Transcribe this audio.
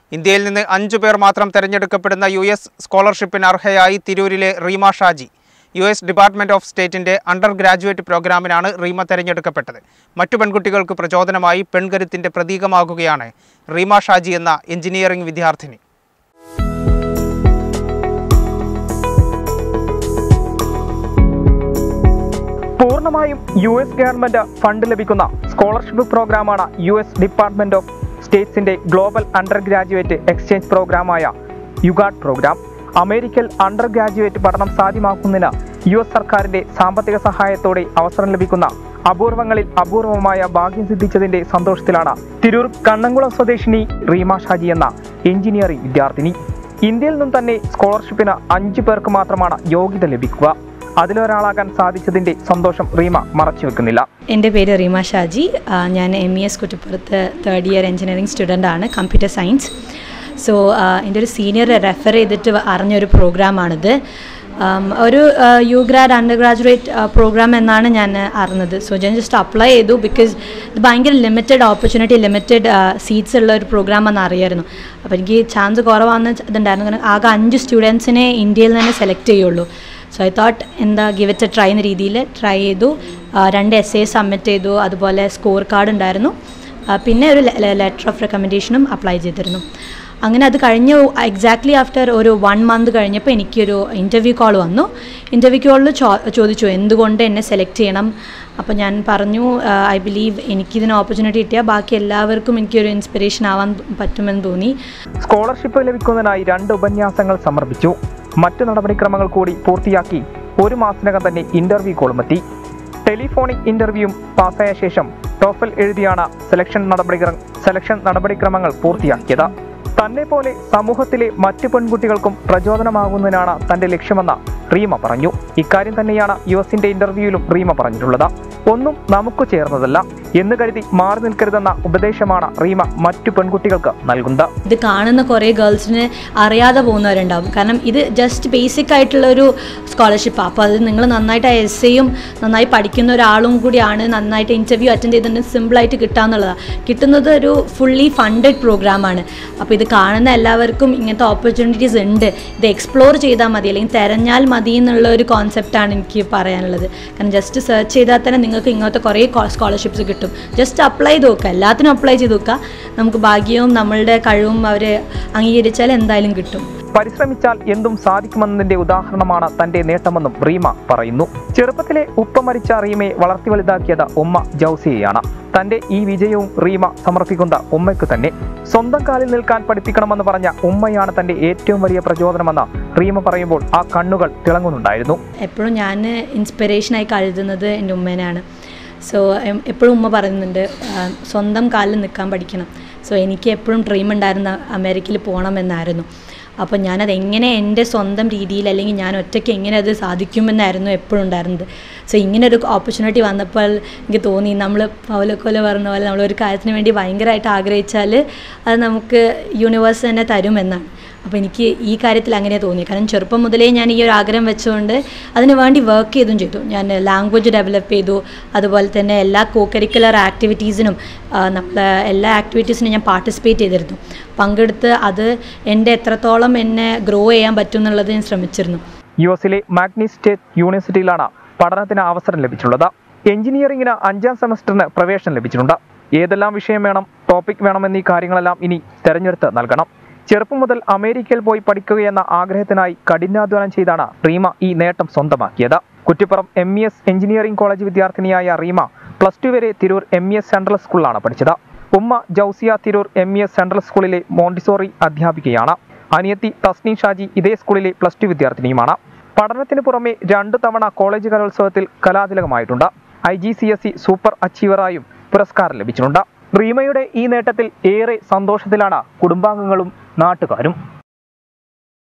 ഇന്ത്യയിൽ നിന്ന് അഞ്ചു പേർ മാത്രം തിരഞ്ഞെടുക്കപ്പെടുന്ന യു എസ് സ്കോളർഷിപ്പിന് അർഹയായി തിരൂരിലെ Reema Shaji U S department of സ്റ്റേറ്റിൻ്റെ അണ്ടർ ഗ്രാജുവേറ്റ് പ്രോഗ്രാമിനാണ് റീമ തിരഞ്ഞെടുക്കപ്പെട്ടത് മറ്റു പെൺകുട്ടികൾക്ക് പ്രചോദനമായി പെൺകരുത്തിൻ്റെ പ്രതീകമാകുകയാണ് റീമ ഷാജി എന്ന എഞ്ചിനീയറിംഗ് വിദ്യാർത്ഥിനി പൂർണ്ണമായും യു എസ് ഗവൺമെന്റ് ഫണ്ട് ലഭിക്കുന്ന സ്കോളർഷിപ്പ് പ്രോഗ്രാമാണ് യു എസ് ഡിപ്പാർട്ട്മെന്റ് ഓഫ് സ്റ്റേറ്റ്സിന്റെ ഗ്ലോബൽ അണ്ടർ ഗ്രാജുവേറ്റ് എക്സ്ചേഞ്ച് പ്രോഗ്രാമായ യുഗാഡ് പ്രോഗ്രാം അമേരിക്കൻ അണ്ടർ ഗ്രാജുവേറ്റ് പഠനം സാധ്യമാക്കുന്നതിന് യു എസ് സർക്കാരിന്റെ സാമ്പത്തിക സഹായത്തോടെ അവസരം ലഭിക്കുന്ന അപൂർവങ്ങളിൽ അപൂർവമായ ഭാഗ്യം സിദ്ധിച്ചതിന്റെ സന്തോഷത്തിലാണ് തിരൂർ കണ്ണംകുളം സ്വദേശിനി റീമ ഷാജി എന്ന എഞ്ചിനീയറിംഗ് വിദ്യാർത്ഥിനി ഇന്ത്യയിൽ നിന്നും തന്നെ സ്കോളർഷിപ്പിന് അഞ്ചു പേർക്ക് മാത്രമാണ് യോഗ്യത ലഭിക്കുക അതിലൊരാളാകാൻ സാധിച്ചതിന്റെ സന്തോഷം റീമ മറച്ചു വെക്കുന്നില്ല എൻ്റെ പേര് റീമ ഷാജി ആ, ഞാൻ എം ഇ എസ് കുറ്റിപ്പുറത്ത് തേർഡ് ഇയർ എഞ്ചിനീയറിംഗ് സ്റ്റുഡൻ്റ് ആണ് കമ്പ്യൂട്ടർ സയൻസ് സോ എൻ്റെ ഒരു സീനിയർ റെഫർ ചെയ്തിട്ട് അറിഞ്ഞൊരു പ്രോഗ്രാമാണിത് ആം, ഒരു U grad undergraduate programme എന്നാണ് ഞാൻ അറിഞ്ഞത് സോ ഞാൻ ജസ്റ്റ് അപ്ലൈ ചെയ്തു ബിക്കോസ് ഇത് ഭയങ്കര ലിമിറ്റഡ് ഓപ്പർച്യൂണിറ്റി ലിമിറ്റഡ് സീറ്റ്സ് ഉള്ള ഒരു പ്രോഗ്രാം എന്ന് അറിയായിരുന്നു അപ്പോൾ എനിക്ക് ചാൻസ് കുറവാണെന്ന് ഇതുണ്ടായിരുന്നു കാരണം ആകെ അഞ്ച് സ്റ്റുഡൻസിനെ ഇന്ത്യയിൽ നിന്ന് സെലക്ട് ചെയ്യുള്ളൂ സോ ഐ തോട്ട് എന്താ ഗിവ് ഇറ്റ് എ ട്രൈ എന്ന രീതിയിൽ ട്രൈ ചെയ്തു ആ, രണ്ട് എസ് എ സബ്മിറ്റ് ചെയ്തു അതുപോലെ സ്കോർ കാർഡ് ഉണ്ടായിരുന്നു ആ, പിന്നെ ഒരു ലെറ്റർ ഓഫ് റെക്കമെൻഡേഷനും അപ്ലൈ ചെയ്തിരുന്നു അങ്ങനെ അത് കഴിഞ്ഞ് എക്സാക്ട്ലി ആഫ്റ്റർ ഒരു വൺ മന്ത് കഴിഞ്ഞപ്പോൾ എനിക്കൊരു ഇൻ്റർവ്യൂ കോൾ വന്നു ഇൻ്റർവ്യൂ കോളിൽ ചോദിച്ചു എന്തുകൊണ്ട് എന്നെ സെലക്ട് ചെയ്യണം അപ്പോൾ ഞാൻ പറഞ്ഞു ഐ ബിലീവ് എനിക്കിതിന് ഓപ്പർച്യൂണിറ്റി കിട്ടിയാൽ ബാക്കി എല്ലാവർക്കും എനിക്കൊരു ഇൻസ്പിറേഷൻ ആവാൻ പറ്റുമെന്ന് തോന്നി സ്കോളർഷിപ്പ് ലഭിക്കുന്നതിനായി രണ്ട് ഉപന്യാസങ്ങൾ സമർപ്പിച്ചു മറ്റു നടപടിക്രമങ്ങൾ കൂടി പൂർത്തിയാക്കി ഒരു മാസത്തിനകം തന്നെ ഇന്റർവ്യൂ കോളുമെത്തി ടെലിഫോണിക് ഇന്റർവ്യൂവും പാസ്സായ ശേഷം ടോഫൽ എഴുതിയാണ് സെലക്ഷൻ നടപടിക്രമ സെലക്ഷൻ നടപടിക്രമങ്ങൾ പൂർത്തിയാക്കിയത് തന്നെ പോലെ സമൂഹത്തിലെ മറ്റു പെൺകുട്ടികൾക്കും പ്രചോദനമാകുന്നതിനാണ് തന്റെ ലക്ഷ്യമെന്ന് റീമ പറഞ്ഞു ഇക്കാര്യം തന്നെയാണ് യു എസിന്റെ ഇന്റർവ്യൂവിലും റീമ പറഞ്ഞിട്ടുള്ളത് ഒന്നും നമുക്ക് ചേർന്നതല്ല എന്ന് കരുതി മാറി നിൽക്കരുതെന്ന ഉപദേശമാണ് റീമ മറ്റു പെൺകുട്ടികൾക്ക് നൽകുന്നത് ഇത് കാണുന്ന കുറേ ഗേൾസിന് അറിയാതെ പോകുന്നവരുണ്ടാവും കാരണം ഇത് ജസ്റ്റ് ബേസിക് ആയിട്ടുള്ള ഒരു സ്കോളർഷിപ്പാണ് അപ്പോൾ അത് നിങ്ങൾ നന്നായിട്ട് എസ് എയും നന്നായി പഠിക്കുന്ന ഒരാളും കൂടിയാണ് നന്നായിട്ട് ഇൻ്റർവ്യൂ അറ്റൻഡ് ചെയ്തിട്ട് സിമ്പിളായിട്ട് കിട്ടാന്നുള്ളതാണ് കിട്ടുന്നത് ഒരു ഫുള്ളി ഫണ്ടഡ് പ്രോഗ്രാമാണ് അപ്പോൾ ഇത് കാണുന്ന എല്ലാവർക്കും ഇങ്ങനത്തെ ഓപ്പർച്യൂണിറ്റീസ് ഉണ്ട് ഇത് എക്സ്പ്ലോർ ചെയ്താൽ മതി അല്ലെങ്കിൽ തിരഞ്ഞാൽ മതി എന്നുള്ള ഒരു കോൺസെപ്റ്റാണ് എനിക്ക് പറയാനുള്ളത് കാരണം ജസ്റ്റ് സെർച്ച് ചെയ്താൽ തന്നെ നിങ്ങൾക്ക് ഇങ്ങനത്തെ കുറേ സ്കോളർഷിപ്സ് കിട്ടും ജസ്റ്റ് അപ്ലൈ ചെയ്ത് നോക്കുക എല്ലാത്തിനും അപ്ലൈ ചെയ്ത് നോക്കുക നമുക്ക് ഭാഗ്യവും നമ്മളുടെ കഴിവും അവർ അംഗീകരിച്ചാൽ എന്തായാലും കിട്ടും പരിശ്രമിച്ചാൽ എന്തും സാധിക്കുമെന്നതിന്റെ ഉദാഹരണമാണ് തന്റെ നേട്ടമെന്നും റീമ പറയുന്നു ചെറുപ്പത്തിലെ ഉപ്പ മരിച്ച റീമയെ വളർത്തി വലുതാക്കിയത് ഉമ്മ ജൗസിയെയാണ് തന്റെ ഈ വിജയവും റീമ സമർപ്പിക്കുന്ന ഉമ്മയ്ക്ക് തന്നെ സ്വന്തം കാലിൽ നിൽക്കാൻ പഠിപ്പിക്കണമെന്ന് പറഞ്ഞ ഉമ്മയാണ് തന്റെ ഏറ്റവും വലിയ പ്രചോദനമെന്ന് റീമ പറയുമ്പോൾ ആ കണ്ണുകൾ തിളങ്ങുന്നുണ്ടായിരുന്നു എപ്പോഴും ഞാൻ ഇൻസ്പിറേഷനായി കരുതുന്നത് എൻ്റെ ഉമ്മേനാണ് സോ എപ്പോഴും ഉമ്മ പറയുന്നുണ്ട് ആ, സ്വന്തം കാലിൽ നിൽക്കാൻ പഠിക്കണം സോ എനിക്ക് എപ്പോഴും ഡ്രീം ഉണ്ടായിരുന്ന അമേരിക്കയിൽ പോകണമെന്നായിരുന്നു അപ്പോൾ ഞാനത് എങ്ങനെ എൻ്റെ സ്വന്തം രീതിയിൽ അല്ലെങ്കിൽ ഞാൻ ഒറ്റയ്ക്ക് എങ്ങനെ അത് സാധിക്കുമെന്നായിരുന്നു എപ്പോഴും ഉണ്ടായിരുന്നത് സോ ഇങ്ങനെ ഒരു ഓപ്പർച്യൂണിറ്റി വന്നപ്പോൾ എനിക്ക് തോന്നി നമ്മൾ പൗലക്കൊല പറഞ്ഞ പോലെ നമ്മളൊരു കാര്യത്തിന് വേണ്ടി ഭയങ്കരമായിട്ട് ആഗ്രഹിച്ചാൽ അത് നമുക്ക് യൂണിവേഴ്സ് തന്നെ തരുമെന്നാണ് അപ്പോൾ എനിക്ക് ഈ കാര്യത്തിൽ അങ്ങനെ തോന്നി കാരണം ചെറുപ്പം മുതലേ ഞാൻ ഈ ഒരു ആഗ്രഹം വെച്ചുകൊണ്ട് അതിന് വേണ്ടി വർക്ക് ചെയ്തും ചെയ്തു ഞാൻ ലാംഗ്വേജ് ഡെവലപ്പ് ചെയ്തു അതുപോലെ തന്നെ എല്ലാ കോ കരിക്കുലർ ആക്ടിവിറ്റീസിനും നമ്മൾ എല്ലാ ആക്ടിവിറ്റീസിനും ഞാൻ പാർട്ടിസിപ്പേറ്റ് ചെയ്തിരുന്നു പങ്കെടുത്ത് അത് എൻ്റെ എത്രത്തോളം എന്നെ ഗ്രോ ചെയ്യാൻ പറ്റും എന്നുള്ളത് ഞാൻ ശ്രമിച്ചിരുന്നു യു എസിലെ മാഗ്നി സ്റ്റേറ്റ് യൂണിവേഴ്സിറ്റിയിലാണ് പഠനത്തിന് അവസരം ലഭിച്ചിട്ടുള്ളത് എഞ്ചിനീയറിംഗിന് അഞ്ചാം സെമസ്റ്ററിന് പ്രവേശനം ലഭിച്ചിട്ടുണ്ട് ഏതെല്ലാം വിഷയം വേണം ടോപ്പിക് വേണം എന്നീ കാര്യങ്ങളെല്ലാം ഇനി തെരഞ്ഞെടുത്ത് നൽകണം ചെറുപ്പം മുതൽ അമേരിക്കയിൽ പോയി പഠിക്കുകയെന്ന ആഗ്രഹത്തിനായി കഠിനാധ്വാനം ചെയ്താണ് റീമ ഈ നേട്ടം സ്വന്തമാക്കിയത് Kuttippuram M E S engineering college വിദ്യാർത്ഥിനിയായ റീമ പ്ലസ് ടു വരെ Tirur M E S central സ്കൂളിലാണ് പഠിച്ചത് ഉമ്മ Jousiya Tirur M E S central സ്കൂളിലെ മോണ്ടിസോറി അധ്യാപികയാണ് അനിയത്തി തസ്നീം ഷാജി ഇതേ സ്കൂളിലെ പ്ലസ് ടു വിദ്യാർത്ഥിനിയുമാണ് പഠനത്തിന് പുറമെ രണ്ടു തവണ കോളേജ് കലോത്സവത്തിൽ കലാതിലകമായിട്ടുണ്ട് I G C S C super അച്ചീവറായും പുരസ്കാരം ലഭിച്ചിട്ടുണ്ട് റീമയുടെ ഈ നേട്ടത്തിൽ ഏറെ സന്തോഷത്തിലാണ് കുടുംബാംഗങ്ങളും നാട്ടുകാരും